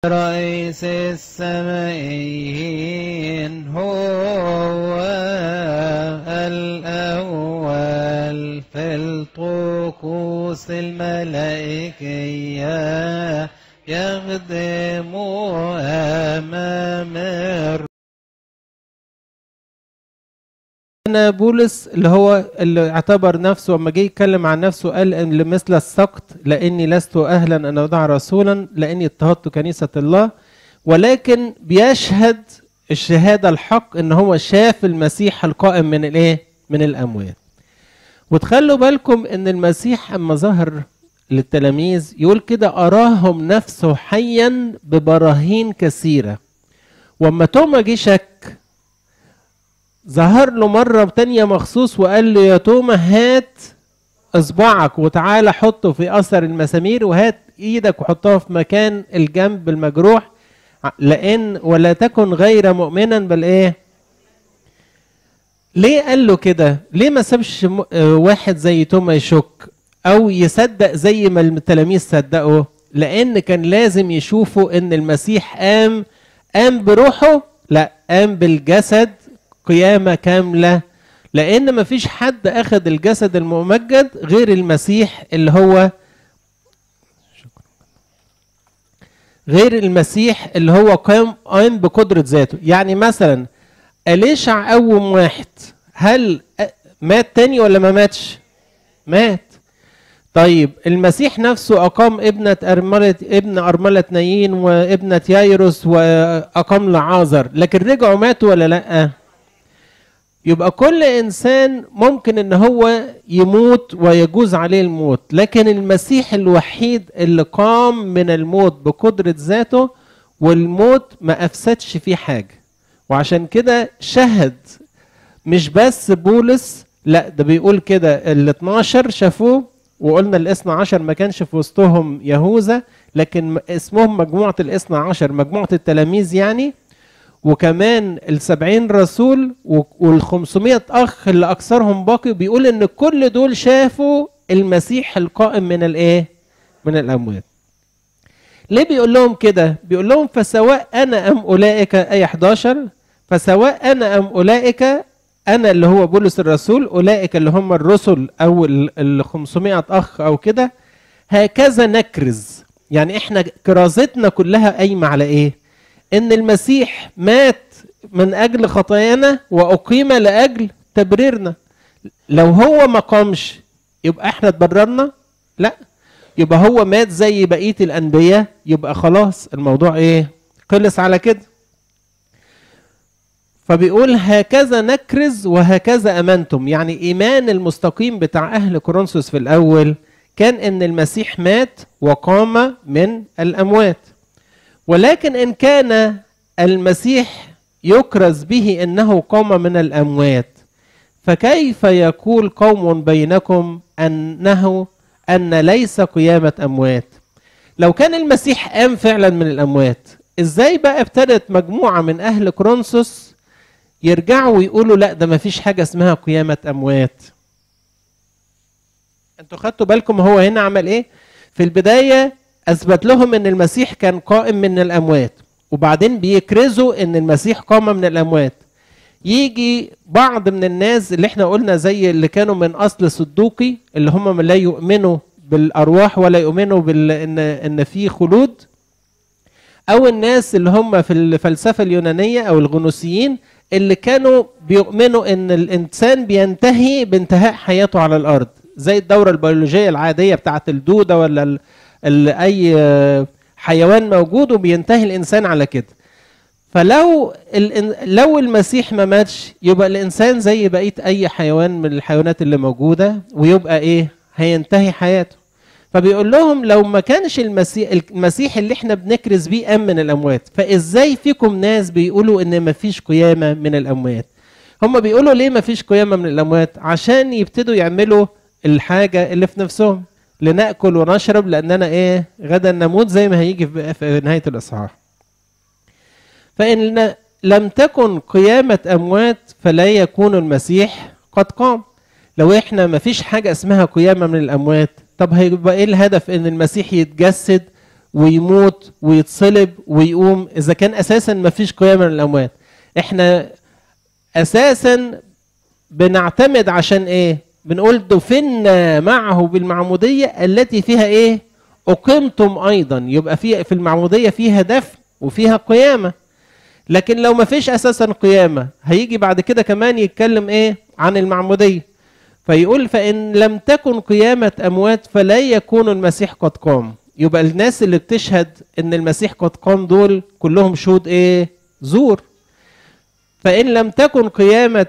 رئيس السمائيين هو الأول في الطقوس الملائكية يخدم أمام الر- أنا بولس اللي هو اللي اعتبر نفسه لما جه يتكلم عن نفسه قال ان لمثل السقط لاني لست اهلا ان ادعى رسولا لاني اضطهدت كنيسه الله ولكن بيشهد الشهاده الحق ان هو شاف المسيح القائم من الايه؟ من الاموات. وتخلوا بالكم ان المسيح اما ظهر للتلاميذ يقول كده اراهم نفسه حيا ببراهين كثيره. واما توما جه شك ظهر له مرة تانية مخصوص وقال له يا توما هات اصبعك وتعالى حطه في اثر المسامير وهات ايدك وحطها في مكان الجنب المجروح لان ولا تكن غير مؤمنا بل ايه ليه قال له كده ليه ما سابش م- آه، واحد زي توما يشك او يصدق زي ما التلاميذ صدقوا لان كان لازم يشوفوا ان المسيح قام قام بروحه لا قام بالجسد قيامة كاملة لأن مفيش حد أخذ الجسد الممجد غير المسيح اللي هو غير المسيح اللي هو قام قام بقدرة ذاته يعني مثلا أليشع قوم واحد هل أ- مات تاني ولا ما ماتش مات طيب المسيح نفسه أقام ابنة أرملة ابن أرملة نايين وابنة يايروس وأقام لعازر لكن رجعوا ماتوا ولا لأ؟ يبقى كل انسان ممكن ان هو يموت ويجوز عليه الموت لكن المسيح الوحيد اللي قام من الموت بقدرة ذاته والموت ما افسدش فيه حاجة وعشان كده شهد مش بس بولس لا ده بيقول كده ال 12 شافوه وقلنا الاثنى عشر ما كانش في وسطهم يهوذا لكن اسمهم مجموعة الاثنى عشر مجموعة التلاميذ يعني وكمان السبعين رسول والخمسمائة أخ اللي أكثرهم باقي بيقول إن كل دول شافوا المسيح القائم من الإيه؟ من الأموات. ليه بيقول لهم كده؟ بيقول لهم فسواء أنا أم أولئك أي 11 فسواء أنا أم أولئك أنا اللي هو بولس الرسول أولئك اللي هم الرسل أو ال 500 أخ أو كده هكذا نكرز يعني إحنا كرازتنا كلها قايمة على إيه؟ ان المسيح مات من اجل خطايانا واقيم لاجل تبريرنا لو هو ما قامش يبقى احنا اتبررنا لا يبقى هو مات زي بقيه الانبياء يبقى خلاص الموضوع ايه خلص على كده فبيقول هكذا نكرز وهكذا امنتم يعني ايمان المستقيم بتاع اهل كورنثوس في الاول كان ان المسيح مات وقام من الاموات ولكن ان كان المسيح يكرز به انه قام من الاموات فكيف يقول قوم بينكم انه ان ليس قيامه اموات لو كان المسيح قام فعلا من الاموات ازاي بقى ابتدت مجموعه من اهل كرونسوس يرجعوا ويقولوا لا ده ما فيش حاجه اسمها قيامه اموات انتوا خدتوا بالكم هو هنا عمل ايه في البدايه اثبت لهم ان المسيح كان قائم من الاموات وبعدين بيكرزوا ان المسيح قام من الاموات يجي بعض من الناس اللي احنا قلنا زي اللي كانوا من اصل صدوقي اللي هم لا يؤمنوا بالارواح ولا يؤمنوا بال ان ان في خلود او الناس اللي هم في الفلسفه اليونانيه او الغنوسيين اللي كانوا بيؤمنوا ان الانسان بينتهي بانتهاء حياته على الارض زي الدوره البيولوجيه العاديه بتاعه الدوده ولا ال ال اي حيوان موجود وبينتهي الانسان على كده فلو لو المسيح ما ماتش يبقى الانسان زي بقيه اي حيوان من الحيوانات اللي موجوده ويبقى ايه هينتهي حياته فبيقول لهم لو ما كانش المسيح المسيح اللي احنا بنكرز بيه قام من الاموات فازاي فيكم ناس بيقولوا ان ما فيش قيامه من الاموات هم بيقولوا ليه ما فيش قيامه من الاموات عشان يبتدوا يعملوا الحاجه اللي في نفسهم لناكل ونشرب لاننا ايه غدا نموت زي ما هيجي في نهايه الاصحاح فان لم تكن قيامه اموات فلا يكون المسيح قد قام لو احنا ما فيش حاجه اسمها قيامه من الاموات طب هيبقى ايه الهدف ان المسيح يتجسد ويموت ويتصلب ويقوم اذا كان اساسا ما فيش قيامه من الاموات احنا اساسا بنعتمد عشان ايه بنقول دفنا معه بالمعموديه التي فيها ايه اقمتم ايضا يبقى في في المعموديه فيها دفن وفيها قيامه لكن لو ما فيش اساسا قيامه هيجي بعد كده كمان يتكلم ايه عن المعموديه فيقول فان لم تكن قيامه اموات فلا يكون المسيح قد قام يبقى الناس اللي بتشهد ان المسيح قد قام دول كلهم شهود ايه زور فان لم تكن قيامه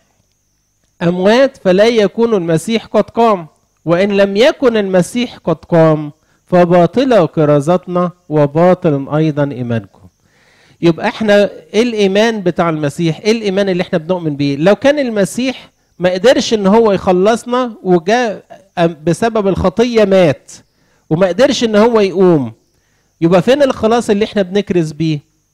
اموات فلا يكون المسيح قد قام وان لم يكن المسيح قد قام فباطله كرازتنا وباطل ايضا ايمانكم يبقى احنا ايه الايمان بتاع المسيح ايه الايمان اللي احنا بنؤمن بيه لو كان المسيح ما قدرش ان هو يخلصنا وجاء بسبب الخطيه مات وما قدرش ان هو يقوم يبقى فين الخلاص اللي احنا بنكرز بيه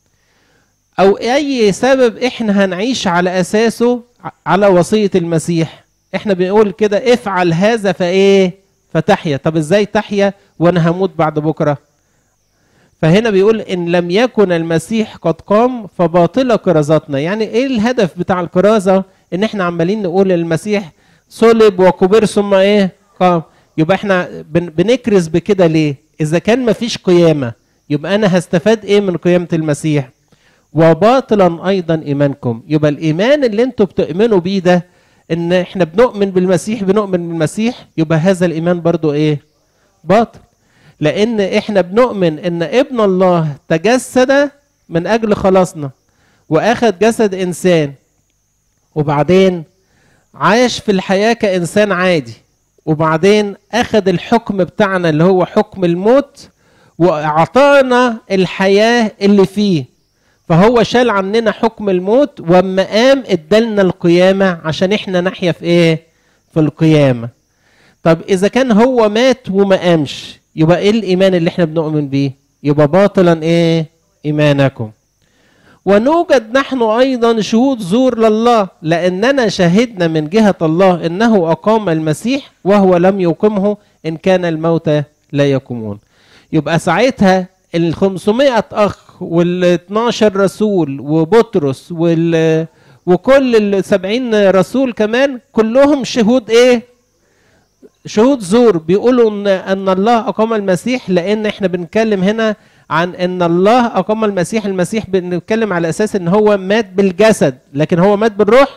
او اي سبب احنا هنعيش على اساسه على وصيه المسيح احنا بنقول كده افعل هذا فايه فتحيا طب ازاي تحيا وانا هموت بعد بكره فهنا بيقول ان لم يكن المسيح قد قام فباطله كرازتنا يعني ايه الهدف بتاع الكرازه ان احنا عمالين نقول المسيح صلب وكبر ثم ايه قام يبقى احنا بن بنكرز بكده ليه اذا كان مفيش قيامه يبقى انا هستفاد ايه من قيامه المسيح وباطلا ايضا ايمانكم يبقى الايمان اللي انتوا بتؤمنوا بيه ده ان احنا بنؤمن بالمسيح بنؤمن بالمسيح يبقى هذا الايمان برضو ايه باطل لان احنا بنؤمن ان ابن الله تجسد من اجل خلاصنا واخد جسد انسان وبعدين عاش في الحياه كانسان عادي وبعدين اخد الحكم بتاعنا اللي هو حكم الموت واعطانا الحياه اللي فيه فهو شال عننا حكم الموت واما قام ادالنا القيامه عشان احنا نحيا في ايه في القيامه طب اذا كان هو مات وما قامش يبقى ايه الايمان اللي احنا بنؤمن بيه يبقى باطلا ايه ايمانكم ونوجد نحن ايضا شهود زور لله لاننا شهدنا من جهه الله انه اقام المسيح وهو لم يقمه ان كان الموتى لا يقومون يبقى ساعتها ال 500 اخ وال 12 رسول وبطرس وال وكل ال 70 رسول كمان كلهم شهود ايه شهود زور بيقولوا ان ان الله اقام المسيح لان احنا بنتكلم هنا عن ان الله اقام المسيح المسيح بنتكلم على اساس ان هو مات بالجسد لكن هو مات بالروح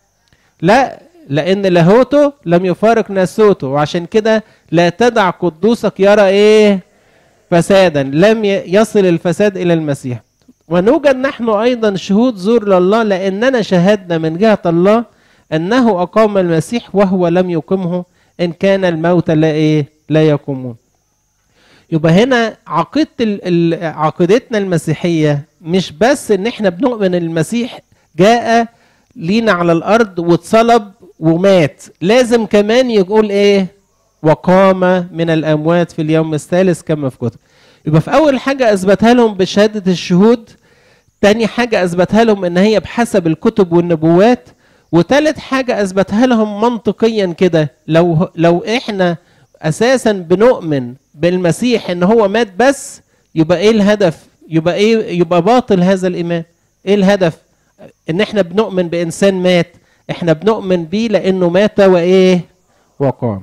لا لان لاهوته لم يفارق ناسوته وعشان كده لا تدع قدوسك يرى ايه فسادا لم يصل الفساد الى المسيح ونوجد نحن ايضا شهود زور لله لاننا شهدنا من جهه الله انه اقام المسيح وهو لم يقمه ان كان الموت لا ايه لا يقومون يبقى هنا عقيده ال- عقيدتنا المسيحيه مش بس ان احنا بنؤمن المسيح جاء لينا على الارض واتصلب ومات لازم كمان يقول ايه وقام من الاموات في اليوم الثالث كما في كتب يبقى في اول حاجه اثبتها لهم بشهاده الشهود تاني حاجه اثبتها لهم ان هي بحسب الكتب والنبوات وتالت حاجه اثبتها لهم منطقيا كده لو لو احنا اساسا بنؤمن بالمسيح ان هو مات بس يبقى ايه الهدف يبقى ايه يبقى باطل هذا الايمان ايه الهدف ان احنا بنؤمن بانسان مات احنا بنؤمن بيه لانه مات وايه وقام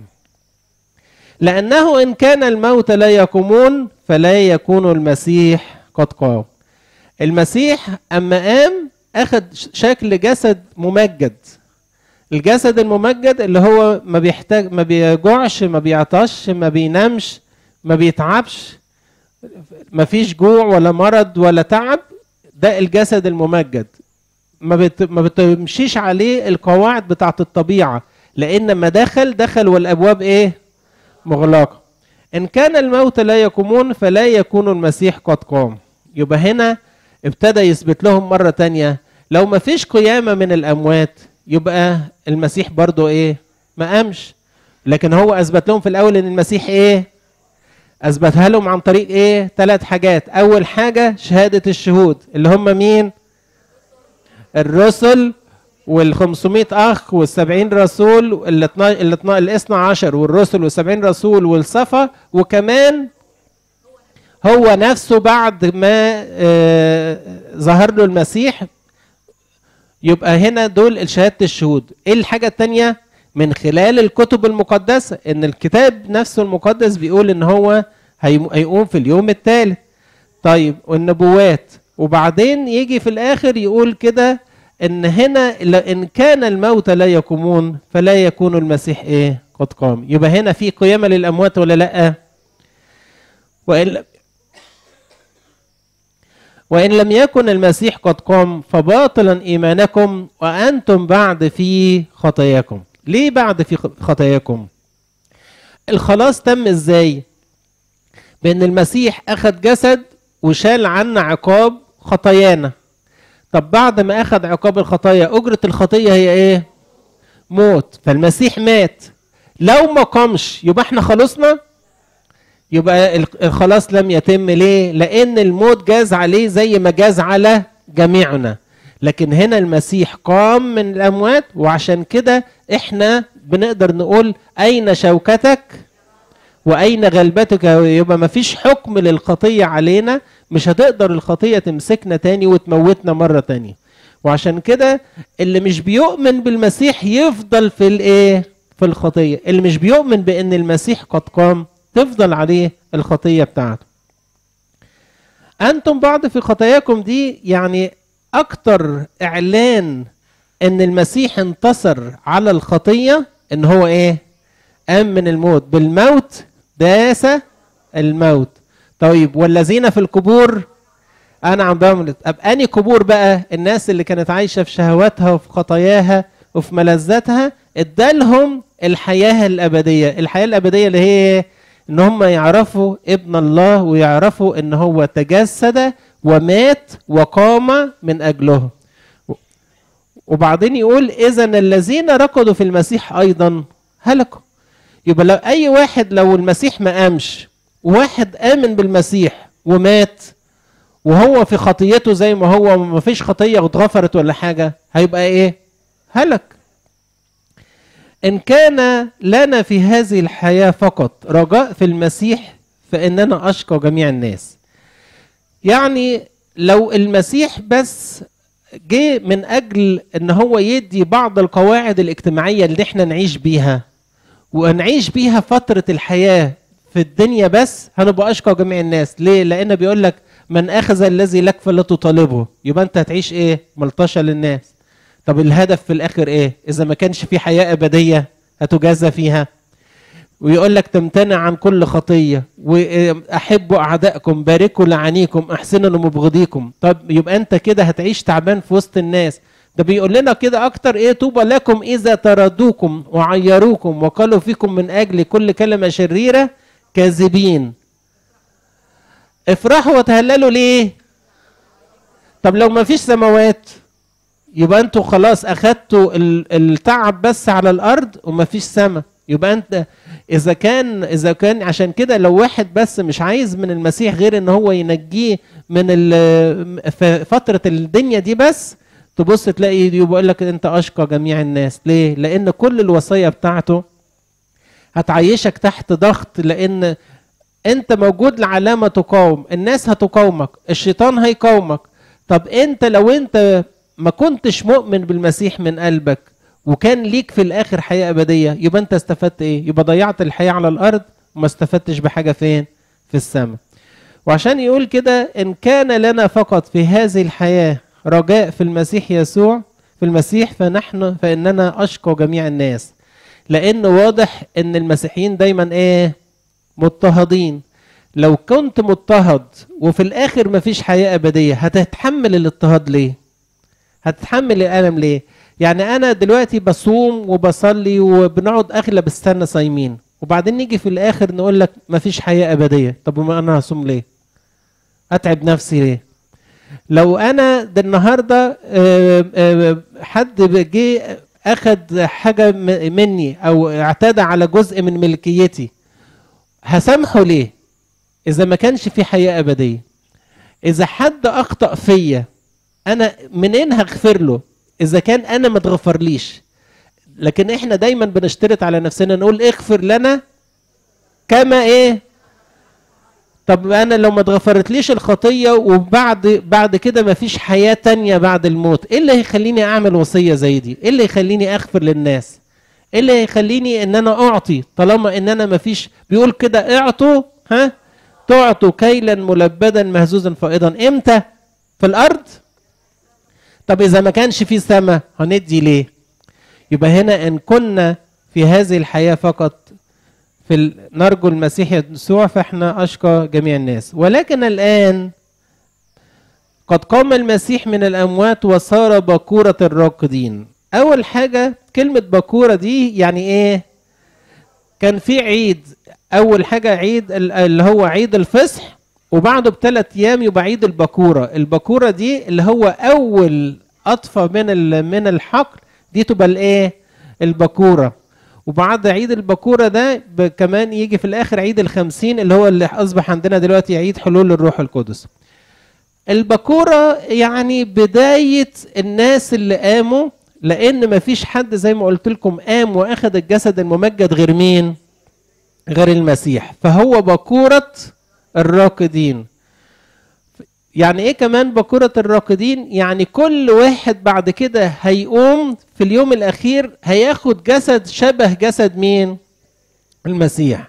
لانه ان كان الموت لا يقومون فلا يكون المسيح قد قام المسيح اما قام اخذ شكل جسد ممجد الجسد الممجد اللي هو ما بيحتاج ما بيجوعش ما بيعطش ما بينامش ما بيتعبش ما فيش جوع ولا مرض ولا تعب ده الجسد الممجد ما بت... ما بتمشيش عليه القواعد بتاعت الطبيعه لان ما دخل دخل والابواب ايه مغلقه ان كان الموت لا يقومون فلا يكون المسيح قد قام يبقى هنا ابتدى يثبت لهم مره تانية لو ما فيش قيامه من الاموات يبقى المسيح برضو ايه ما قامش لكن هو اثبت لهم في الاول ان المسيح ايه اثبتها لهم عن طريق ايه ثلاث حاجات اول حاجه شهاده الشهود اللي هم مين الرسل وال 500 اخ وال 70 رسول ال 12 عشر والرسل وال 70 رسول والصفا وكمان هو نفسه بعد ما آه، ظهر له المسيح يبقى هنا دول شهادة الشهود ايه الحاجة التانية من خلال الكتب المقدسة ان الكتاب نفسه المقدس بيقول ان هو هيم- هيقوم في اليوم الثالث طيب والنبوات وبعدين يجي في الاخر يقول كده ان هنا ل- ان كان الموتى لا يقومون فلا يكون المسيح ايه قد قام يبقى هنا في قيامة للاموات ولا لا وإن وإن لم يكن المسيح قد قام فباطلا إيمانكم وأنتم بعد في خطاياكم ليه بعد في خطاياكم الخلاص تم إزاي بأن المسيح أخذ جسد وشال عنا عقاب خطايانا طب بعد ما أخذ عقاب الخطايا أجرة الخطية هي إيه موت فالمسيح مات لو ما قامش يبقى احنا خلصنا يبقى ال- الخلاص لم يتم ليه؟ لأن الموت جاز عليه زي ما جاز على جميعنا. لكن هنا المسيح قام من الأموات وعشان كده احنا بنقدر نقول أين شوكتك وأين غلبتك يبقى ما فيش حكم للخطية علينا مش هتقدر الخطية تمسكنا تاني وتموتنا مرة تانية. وعشان كده اللي مش بيؤمن بالمسيح يفضل في الايه؟ في الخطية، اللي مش بيؤمن بأن المسيح قد قام تفضل عليه الخطية بتاعته أنتم بعض في خطاياكم دي يعني أكتر إعلان إن المسيح انتصر على الخطية إن هو إيه؟ قام من الموت بالموت داس الموت طيب والذين في القبور أنا عم بعمل طب أني قبور بقى الناس اللي كانت عايشة في شهواتها وفي خطاياها وفي ملذاتها ادالهم الحياة الأبدية الحياة الأبدية اللي هي ان هم يعرفوا ابن الله ويعرفوا ان هو تجسد ومات وقام من اجلهم وبعدين يقول اذا الذين ركضوا في المسيح ايضا هلكوا يبقى لو اي واحد لو المسيح ما قامش وواحد امن بالمسيح ومات وهو في خطيته زي ما هو وما فيش خطيه واتغفرت ولا حاجه هيبقى ايه هلك إن كان لنا في هذه الحياة فقط رجاء في المسيح فإننا أشقى جميع الناس يعني لو المسيح بس جه من أجل إن هو يدي بعض القواعد الاجتماعية اللي احنا نعيش بيها ونعيش بيها فترة الحياة في الدنيا بس هنبقى أشقى جميع الناس ليه؟ لأن بيقول لك من أخذ الذي لك فلا تطالبه يبقى أنت هتعيش إيه؟ ملطشة للناس طب الهدف في الاخر ايه اذا ما كانش في حياه ابديه هتجازى فيها ويقول لك تمتنع عن كل خطيه واحبوا اعدائكم باركوا لعانيكم احسنوا لمبغضيكم طب يبقى انت كده هتعيش تعبان في وسط الناس ده بيقول لنا كده اكتر ايه طوبى لكم اذا طردوكم وعيروكم وقالوا فيكم من اجل كل كلمه شريره كاذبين افرحوا وتهللوا ليه طب لو ما فيش سماوات يبقى انتوا خلاص اخدتوا ال- التعب بس على الارض ومفيش سما يبقى انت اذا كان اذا كان عشان كده لو واحد بس مش عايز من المسيح غير ان هو ينجيه من ال- في فتره الدنيا دي بس تبص تلاقي يقول لك انت اشقى جميع الناس ليه لان كل الوصيه بتاعته هتعيشك تحت ضغط لان انت موجود لعلامه تقاوم الناس هتقاومك الشيطان هيقاومك طب انت لو انت ما كنتش مؤمن بالمسيح من قلبك وكان ليك في الاخر حياه ابديه يبقى انت استفدت ايه يبقى ضيعت الحياه على الارض وما استفدتش بحاجه فين في السماء وعشان يقول كده ان كان لنا فقط في هذه الحياه رجاء في المسيح يسوع في المسيح فنحن فاننا اشقى جميع الناس لان واضح ان المسيحيين دايما ايه مضطهدين لو كنت مضطهد وفي الاخر مفيش حياه ابديه هتتحمل الاضطهاد ليه هتتحمل الالم ليه يعني انا دلوقتي بصوم وبصلي وبنقعد اغلب السنه صايمين وبعدين نيجي في الاخر نقول لك مفيش حياه ابديه طب وما انا هصوم ليه اتعب نفسي ليه لو انا ده النهارده آه، آه، حد جه اخد حاجه م- مني او اعتدى على جزء من ملكيتي هسامحه ليه اذا ما كانش في حياه ابديه اذا حد اخطا فيا انا منين هغفر له اذا كان انا ما اتغفرليش لكن احنا دايما بنشترط على نفسنا نقول اغفر لنا كما ايه طب انا لو ما اتغفرتليش الخطيه وبعد بعد كده ما فيش حياه تانية بعد الموت ايه اللي هيخليني اعمل وصيه زي دي ايه اللي يخليني اغفر للناس ايه اللي هيخليني ان انا اعطي طالما ان انا ما فيش بيقول كده اعطوا ها تعطوا كيلا ملبدا مهزوزا فائضا امتى في الارض طب اذا ما كانش في سماء هندي ليه يبقى هنا ان كنا في هذه الحياه فقط في ال- نرجو المسيح يسوع فاحنا اشقى جميع الناس ولكن الان قد قام المسيح من الاموات وصار بكوره الراقدين اول حاجه كلمه بكوره دي يعني ايه كان في عيد اول حاجه عيد ال- اللي هو عيد الفصح وبعده بثلاث ايام يبقى عيد البكوره البكوره دي اللي هو اول اطفى من ال- من الحقل دي تبقى الايه البكوره وبعد عيد البكوره ده ب- كمان يجي في الاخر عيد الخمسين اللي هو اللي اصبح عندنا دلوقتي عيد حلول الروح القدس البكورة يعني بداية الناس اللي قاموا لأن مفيش حد زي ما قلت لكم قام وأخذ الجسد الممجد غير مين؟ غير المسيح فهو بكورة الراقدين يعني ايه كمان بكورة الراقدين يعني كل واحد بعد كده هيقوم في اليوم الاخير هياخد جسد شبه جسد مين المسيح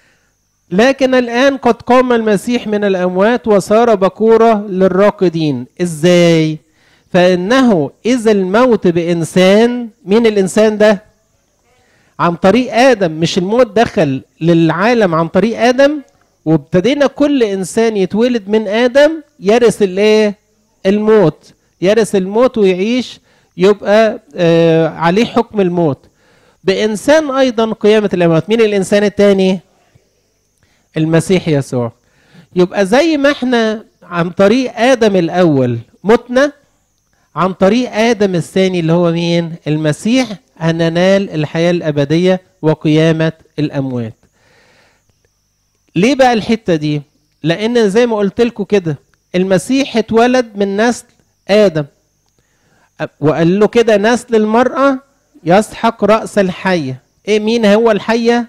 لكن الان قد قام المسيح من الاموات وصار بكورة للراقدين ازاي فانه اذا الموت بانسان مين الانسان ده عن طريق ادم مش الموت دخل للعالم عن طريق ادم وابتدينا كل انسان يتولد من ادم يرث الايه الموت يرث الموت ويعيش يبقى آه عليه حكم الموت بانسان ايضا قيامه الاموات مين الانسان الثاني المسيح يسوع يبقى زي ما احنا عن طريق ادم الاول متنا عن طريق ادم الثاني اللي هو مين المسيح هننال الحياه الابديه وقيامه الاموات ليه بقى الحته دي لان زي ما قلت لكم كده المسيح اتولد من نسل ادم وقال له كده نسل المراه يسحق راس الحيه ايه مين هو الحيه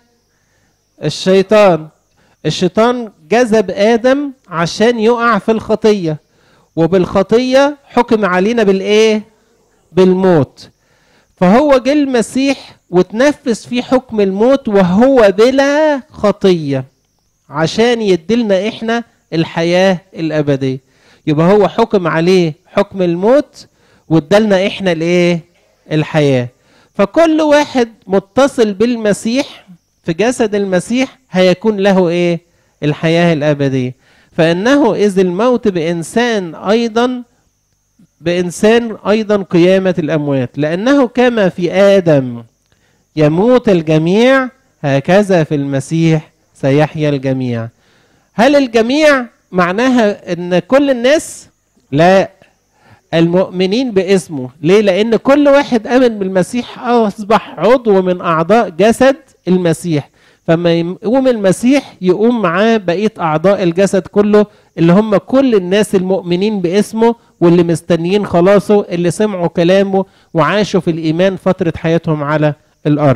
الشيطان الشيطان جذب ادم عشان يقع في الخطيه وبالخطيه حكم علينا بالايه بالموت فهو جه المسيح وتنفذ فيه حكم الموت وهو بلا خطيه عشان يدلنا احنا الحياه الابديه يبقى هو حكم عليه حكم الموت وادالنا احنا الايه الحياه فكل واحد متصل بالمسيح في جسد المسيح هيكون له ايه الحياه الابديه فانه اذ الموت بانسان ايضا بانسان ايضا قيامه الاموات لانه كما في ادم يموت الجميع هكذا في المسيح سيحيا الجميع هل الجميع معناها ان كل الناس لا المؤمنين باسمه ليه لان كل واحد امن بالمسيح اصبح عضو من اعضاء جسد المسيح فما يقوم المسيح يقوم معاه بقيه اعضاء الجسد كله اللي هم كل الناس المؤمنين باسمه واللي مستنيين خلاصه اللي سمعوا كلامه وعاشوا في الايمان فتره حياتهم على الارض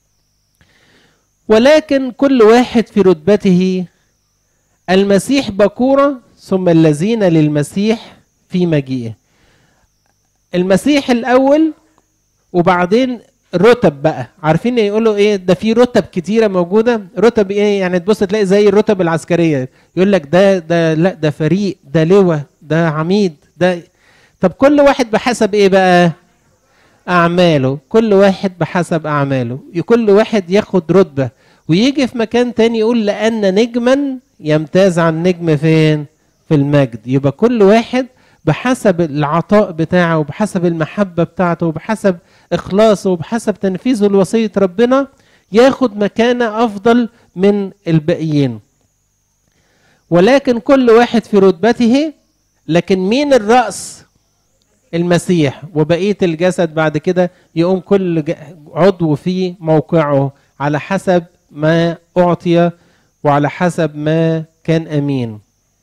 ولكن كل واحد في رتبته المسيح بكورة ثم الذين للمسيح في مجيئه المسيح الأول وبعدين رتب بقى عارفين يقولوا ايه ده في رتب كتيره موجوده رتب ايه يعني تبص تلاقي زي الرتب العسكريه يقول لك ده ده لا ده فريق ده لواء ده عميد ده طب كل واحد بحسب ايه بقى اعماله كل واحد بحسب اعماله كل واحد ياخد رتبه ويجي في مكان تاني يقول لان نجما يمتاز عن نجم فين في المجد يبقى كل واحد بحسب العطاء بتاعه وبحسب المحبة بتاعته وبحسب إخلاصه وبحسب تنفيذه لوصية ربنا ياخد مكانة أفضل من الباقيين ولكن كل واحد في رتبته لكن مين الرأس المسيح وبقية الجسد بعد كده يقوم كل عضو في موقعه على حسب ما أعطي وعلى حسب ما كان أمين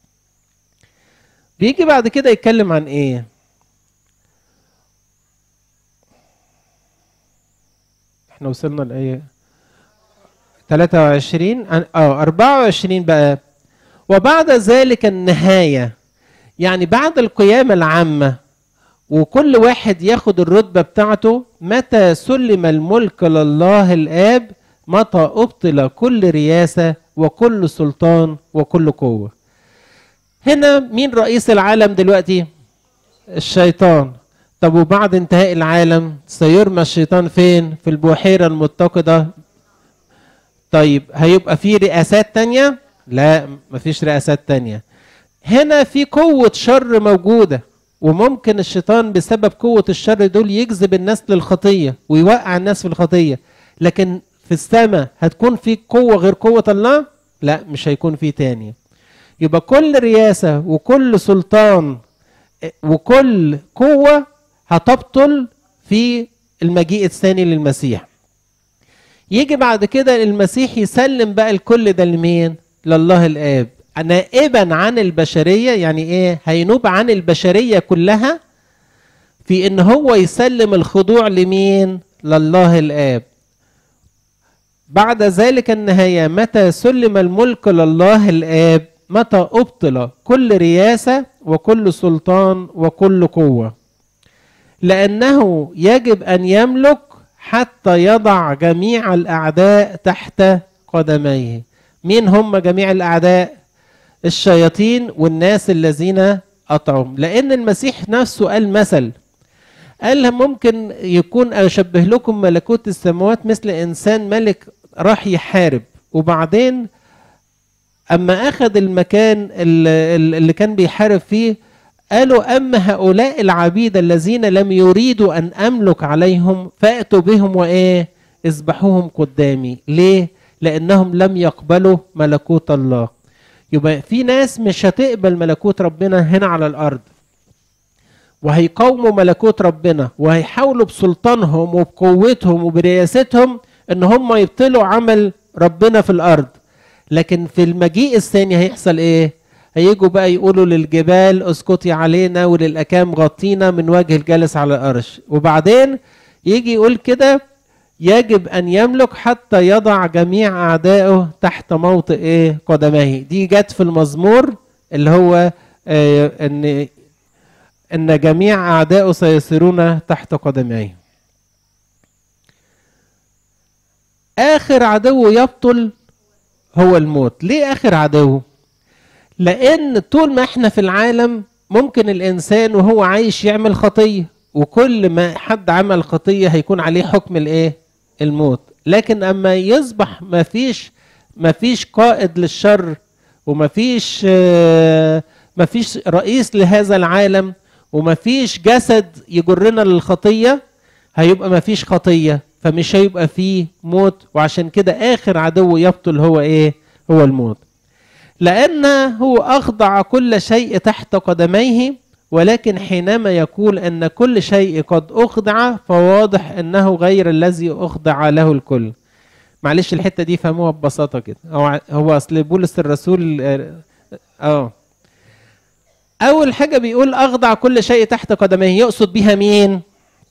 بيجي بعد كده يتكلم عن ايه احنا وصلنا لايه 23 اه 24 بقى وبعد ذلك النهاية يعني بعد القيامة العامة وكل واحد ياخد الرتبة بتاعته متى سلم الملك لله الآب متى أبطل كل رياسة وكل سلطان وكل قوة هنا مين رئيس العالم دلوقتي الشيطان طب وبعد انتهاء العالم سيرمى الشيطان فين في البحيرة المتقدة طيب هيبقى في رئاسات تانية لا مفيش رئاسات تانية هنا في قوة شر موجودة وممكن الشيطان بسبب قوة الشر دول يجذب الناس للخطية ويوقع الناس في الخطية لكن في السماء هتكون في قوة غير قوة الله لا مش هيكون في تاني يبقى كل رياسة وكل سلطان وكل قوة هتبطل في المجيء الثاني للمسيح يجي بعد كده المسيح يسلم بقى الكل ده لمين لله الآب نائبا عن البشرية يعني ايه هينوب عن البشرية كلها في ان هو يسلم الخضوع لمين لله الآب بعد ذلك النهاية متى سلم الملك لله الآب متى أبطل كل رياسة وكل سلطان وكل قوة لأنه يجب أن يملك حتى يضع جميع الأعداء تحت قدميه مين هم جميع الأعداء الشياطين والناس الذين أطعم لأن المسيح نفسه قال مثل قال ممكن يكون أشبه لكم ملكوت السماوات مثل إنسان ملك راح يحارب وبعدين أما أخذ المكان اللي كان بيحارب فيه قالوا أما هؤلاء العبيد الذين لم يريدوا أن أملك عليهم فأتوا بهم وإيه اذبحوهم قدامي ليه لأنهم لم يقبلوا ملكوت الله يبقى في ناس مش هتقبل ملكوت ربنا هنا على الأرض وهيقاوموا ملكوت ربنا وهيحاولوا بسلطانهم وبقوتهم وبرياستهم ان هم يبطلوا عمل ربنا في الارض لكن في المجيء الثاني هيحصل ايه هيجوا بقى يقولوا للجبال اسكتي علينا وللاكام غطينا من وجه الجالس على الارش وبعدين يجي يقول كده يجب ان يملك حتى يضع جميع اعدائه تحت موطئ ايه قدميه دي جت في المزمور اللي هو آه ان ان جميع اعدائه سيصيرون تحت قدميه اخر عدو يبطل هو الموت ليه اخر عدو لان طول ما احنا في العالم ممكن الانسان وهو عايش يعمل خطيه وكل ما حد عمل خطيه هيكون عليه حكم الايه الموت لكن اما يصبح ما فيش ما فيش قائد للشر وما فيش ما فيش رئيس لهذا العالم وما فيش جسد يجرنا للخطيه هيبقى ما فيش خطيه فمش هيبقى فيه موت وعشان كده اخر عدو يبطل هو ايه هو الموت لان هو اخضع كل شيء تحت قدميه ولكن حينما يقول ان كل شيء قد اخضع فواضح انه غير الذي اخضع له الكل معلش الحته دي فهموها ببساطه كده هو هو اصل بولس الرسول اه اول حاجه بيقول اخضع كل شيء تحت قدميه يقصد بيها مين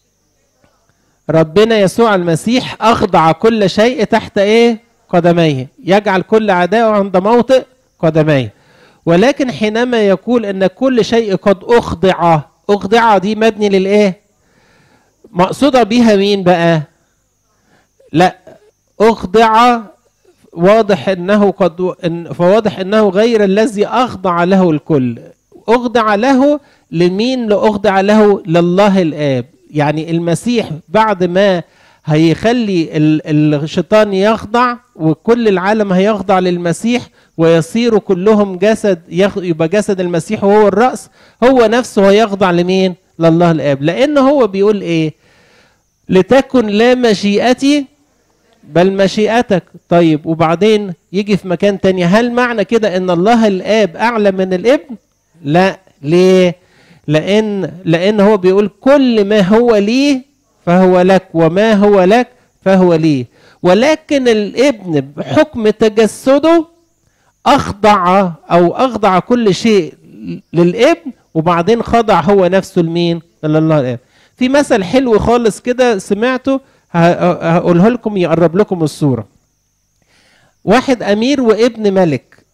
ربنا يسوع المسيح اخضع كل شيء تحت ايه قدميه يجعل كل عدائه عند موطئ قدميه ولكن حينما يقول ان كل شيء قد اخضع اخضع دي مبني للايه مقصوده بيها مين بقى لا اخضع واضح انه قد إن فواضح انه غير الذي اخضع له الكل اخضع له لمين لاخضع له لله الاب يعني المسيح بعد ما هيخلي الشيطان يخضع وكل العالم هيخضع للمسيح ويصيروا كلهم جسد يبقى جسد المسيح وهو الرأس هو نفسه هيخضع لمين؟ لله الآب لأن هو بيقول إيه؟ لتكن لا مشيئتي بل مشيئتك طيب وبعدين يجي في مكان تاني هل معنى كده ان الله الاب اعلى من الابن لا ليه لان لان هو بيقول كل ما هو لي فهو لك وما هو لك فهو لي ولكن الابن بحكم تجسده اخضع او اخضع كل شيء للابن وبعدين خضع هو نفسه لمين لله الاب في مثل حلو خالص كده سمعته هقوله لكم يقرب لكم الصوره واحد امير وابن ملك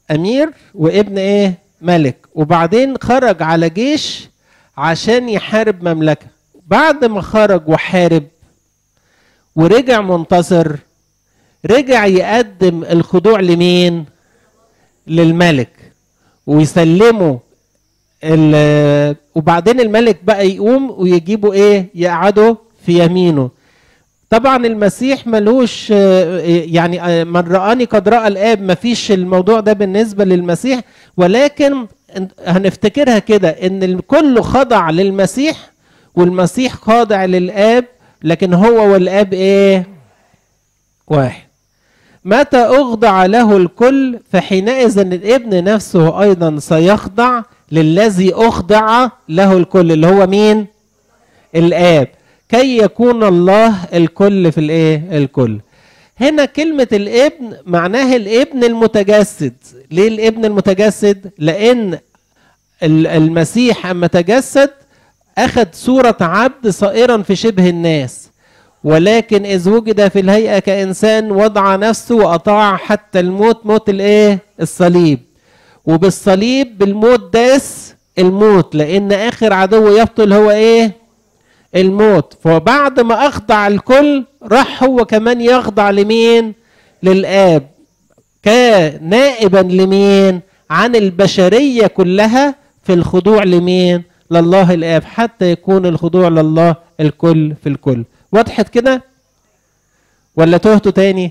امير وابن ايه ملك وبعدين خرج على جيش عشان يحارب مملكه بعد ما خرج وحارب ورجع منتصر رجع يقدم الخضوع لمين للملك ويسلمه ال- وبعدين الملك بقى يقوم ويجيبوا ايه يقعدوا في يمينه طبعا المسيح ملوش آه، يعني آه، من رآني قد رأى الآب مفيش الموضوع ده بالنسبة للمسيح ولكن هنفتكرها كده ان الكل خضع للمسيح والمسيح خاضع للآب لكن هو والآب ايه واحد متى أخضع له الكل فحينئذ الابن نفسه أيضا سيخضع للذي أخضع له الكل اللي هو مين؟ الآب كي يكون الله الكل في الإيه؟ الكل هنا كلمة الابن معناها الابن المتجسد ليه الابن المتجسد؟ لأن ال- المسيح أما تجسد أخذ صورة عبد صائرا في شبه الناس ولكن إذ وجد في الهيئة كإنسان وضع نفسه وأطاع حتى الموت موت الإيه؟ الصليب وبالصليب بالموت داس الموت لأن آخر عدو يبطل هو إيه؟ الموت فبعد ما أخضع الكل راح هو كمان يخضع لمين؟ للآب كنائبا لمين؟ عن البشرية كلها في الخضوع لمين؟ لله الآب حتى يكون الخضوع لله الكل في الكل وضحت كده؟ ولا تهتوا تاني؟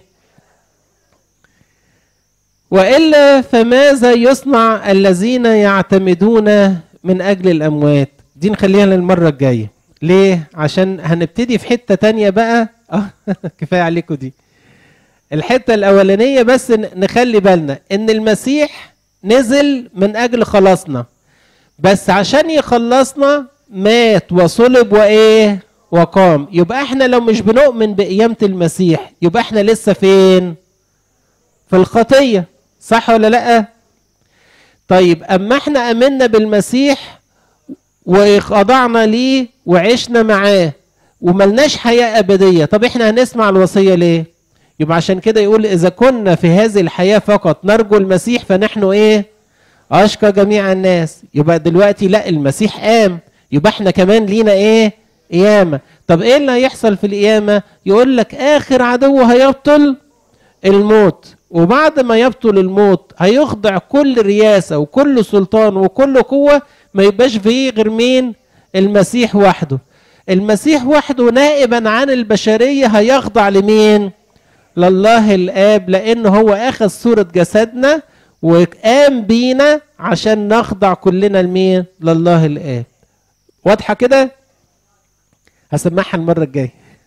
والا فماذا يصنع الذين يعتمدون من اجل الاموات دي نخليها للمره الجايه ليه عشان هنبتدي في حته تانية بقى اه كفايه عليكم دي الحته الاولانيه بس ن- نخلي بالنا ان المسيح نزل من اجل خلاصنا بس عشان يخلصنا مات وصلب وايه وقام يبقى احنا لو مش بنؤمن بقيامه المسيح يبقى احنا لسه فين في الخطيه صح ولا لا طيب اما احنا امنا بالمسيح وخضعنا ليه وعشنا معاه وملناش حياه ابديه طب احنا هنسمع الوصيه ليه يبقى عشان كده يقول اذا كنا في هذه الحياه فقط نرجو المسيح فنحن ايه اشقى جميع الناس يبقى دلوقتي لا المسيح قام يبقى احنا كمان لينا ايه قيامه طب ايه اللي هيحصل في القيامه يقول لك اخر عدو هيبطل الموت وبعد ما يبطل الموت هيخضع كل رياسة وكل سلطان وكل قوة ما يبقاش فيه غير مين المسيح وحده المسيح وحده نائبا عن البشرية هيخضع لمين لله الآب لأنه هو أخذ صورة جسدنا وقام بينا عشان نخضع كلنا لمين لله الآب واضحة كده هسمعها المرة الجاية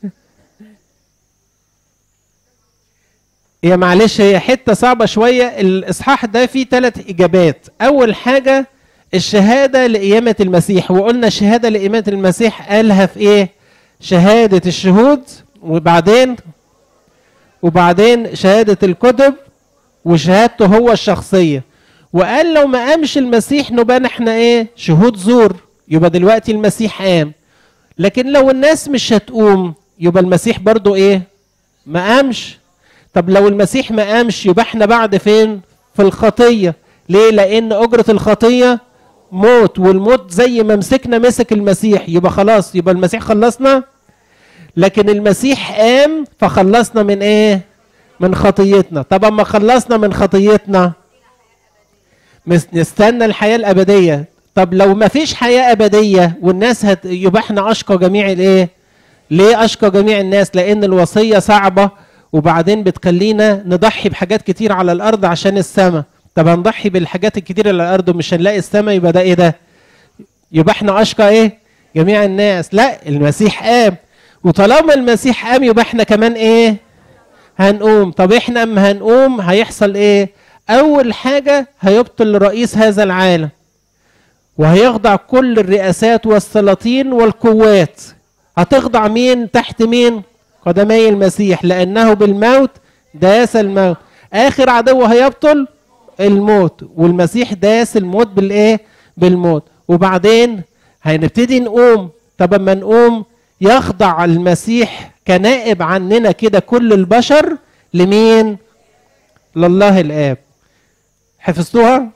هي معلش هي حته صعبه شويه الاصحاح ده فيه ثلاث اجابات اول حاجه الشهاده لقيامه المسيح وقلنا الشهاده لقيامه المسيح قالها في ايه شهاده الشهود وبعدين وبعدين شهاده الكتب وشهادته هو الشخصيه وقال لو ما قامش المسيح نبقى احنا ايه شهود زور يبقى دلوقتي المسيح قام لكن لو الناس مش هتقوم يبقى المسيح برضو ايه ما قامش طب لو المسيح ما قامش يبقى احنا بعد فين في الخطيه ليه لان اجره الخطيه موت والموت زي ما مسكنا مسك المسيح يبقى خلاص يبقى المسيح خلصنا لكن المسيح قام فخلصنا من ايه من خطيتنا طب اما خلصنا من خطيتنا مس- نستنى الحياه الابديه طب لو ما فيش حياه ابديه والناس هت... يبقى احنا اشقى جميع الايه ليه اشقى جميع الناس لان الوصيه صعبه وبعدين بتخلينا نضحي بحاجات كتير على الارض عشان السماء طب هنضحي بالحاجات الكتير اللي على الارض ومش هنلاقي السماء يبقى ده ايه ده يبقى احنا اشقى ايه جميع الناس لا المسيح قام وطالما المسيح قام يبقى احنا كمان ايه هنقوم طب احنا اما هنقوم هيحصل ايه اول حاجه هيبطل رئيس هذا العالم وهيخضع كل الرئاسات والسلاطين والقوات هتخضع مين تحت مين قدمي المسيح لانه بالموت داس الموت اخر عدو هيبطل الموت والمسيح داس الموت بالايه بالموت وبعدين هنبتدي نقوم طب اما نقوم يخضع المسيح كنائب عننا كده كل البشر لمين لله الاب حفظتوها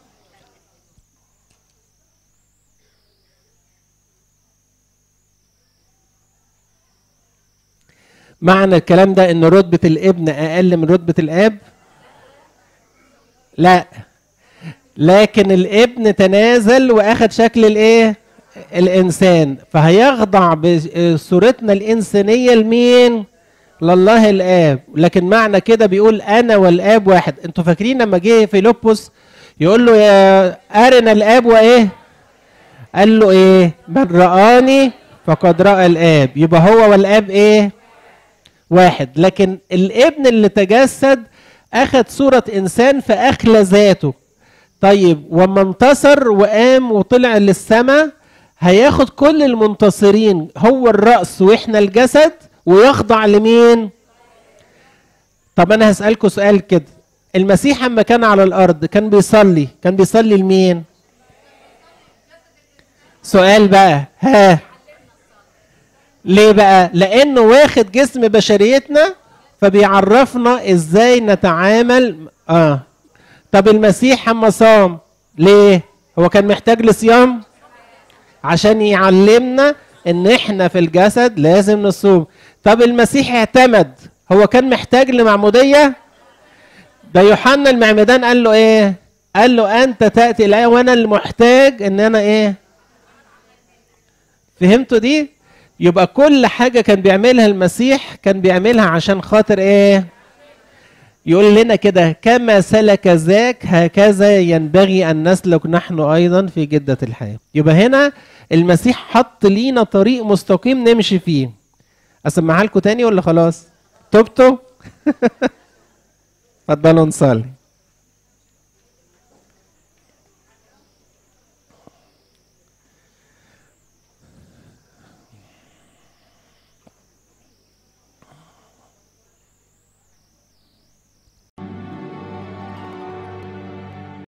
معنى الكلام ده ان رتبة الابن اقل من رتبة الاب لا لكن الابن تنازل واخد شكل الايه الانسان فهيخضع بصورتنا الانسانيه لمين لله الاب لكن معنى كده بيقول انا والاب واحد انتوا فاكرين لما جه فيلبس يقول له يا ارنا الاب وايه قال له ايه من رآني فقد رأى الاب يبقى هو والاب ايه واحد لكن الابن اللي تجسد اخذ صورة انسان فاخلى ذاته طيب وما انتصر وقام وطلع للسماء هياخد كل المنتصرين هو الرأس واحنا الجسد ويخضع لمين طب انا هسألكوا سؤال كده المسيح اما كان على الارض كان بيصلي كان بيصلي لمين سؤال بقى ها ليه بقى لانه واخد جسم بشريتنا فبيعرفنا ازاي نتعامل اه طب المسيح اما صام ليه هو كان محتاج لصيام عشان يعلمنا ان احنا في الجسد لازم نصوم طب المسيح اعتمد هو كان محتاج لمعموديه ده يوحنا المعمدان قال له ايه قال له انت تاتي الي وانا المحتاج ان انا ايه فهمتوا دي يبقى كل حاجه كان بيعملها المسيح كان بيعملها عشان خاطر ايه يقول لنا كده كما سلك ذاك هكذا ينبغي ان نسلك نحن ايضا في جده الحياه يبقى هنا المسيح حط لينا طريق مستقيم نمشي فيه اسمعها لكم تاني ولا خلاص تبتوا اتفضلوا نصلي